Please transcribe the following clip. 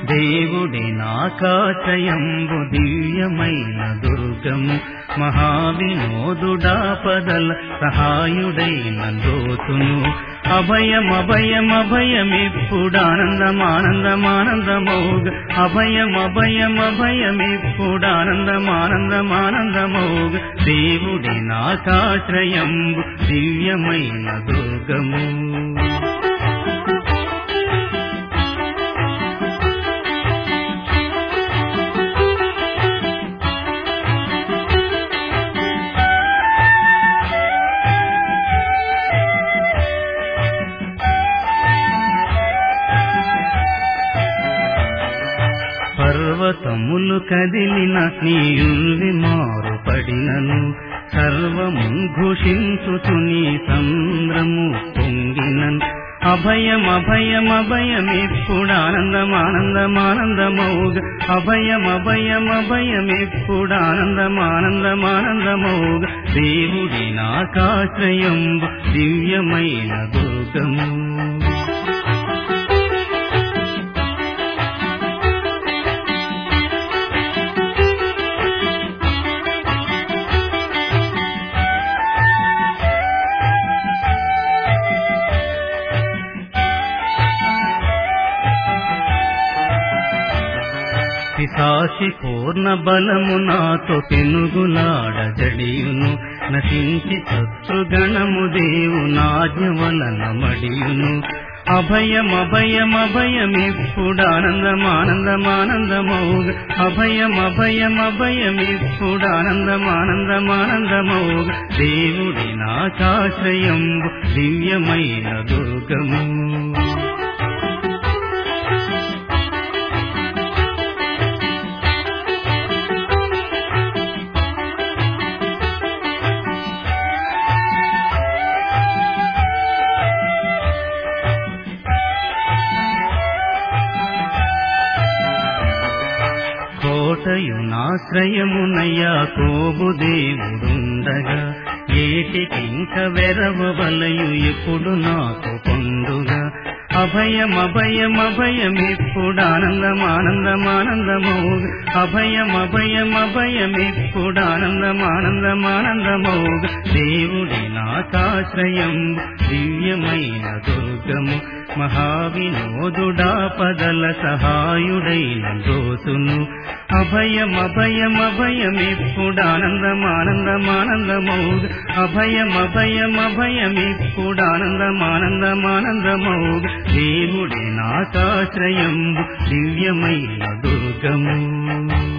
దేవుడి నాకాశయంబు దివ్యమైన దుర్గము మహావినోదుడా పదల సహాయుడైన దోతును అభయం అభయం అభయమిప్పుడానందమానందమానందమోగ అభయం అభయం అభయమిప్పుడానందమానందమానందమోగ దేవుడి నాకాశ్రయంబు దివ్యమైన దుర్గము పర్వతములు కదిలిన నీయుల్వి మారుపడినను సర్వము ఘోషించుతు నీ సంద్రము పొంగినన్ అభయం అభయం అభయమిప్పుడానందమానందమానందమౌగ అభయం అభయం అభయమిప్పుడానందమానందమానందమౌగ దేవుడి నాకాశ్రయం దివ్యమైన దుర్గము పిశాసి పూర్ణ బలము నాతో పెనుగులాడ జడియును నశించి శత్రుగణము దేవు నాజ్ఞ వలన మడియును అభయం అభయం అభయమిప్పుడానందమానందమానందమౌగ అభయం అభయం అభయమిప్పుడానందమానందమానందమౌగ దేవుడి నాకాశ్రయం దివ్యమైన దుర్గము కోటయునాశ్రయమునయ్యా కోబు దేవుడుండగా ఏటికింక వెరవలయు ఇప్పుడు నాకు పొందుగా అభయం అభయం అభయమిప్పుడానందమానందమానందమోగ అభయం అభయం అభయమిప్పుడానందమానందమానందమోగ దేవుడి నాకాశ్రయం దివ్యమైన దుర్గము మహావినోదుడా పదల సహాయుడైన దోసును అభయం అభయం అభయమిప్పుడానందమానందమానందమౌగ అభయం అభయం అభయమిప్పుడానందమానందమానందమౌగ దేవుడి నాకాశ్రయం దివ్యమైన దుర్గము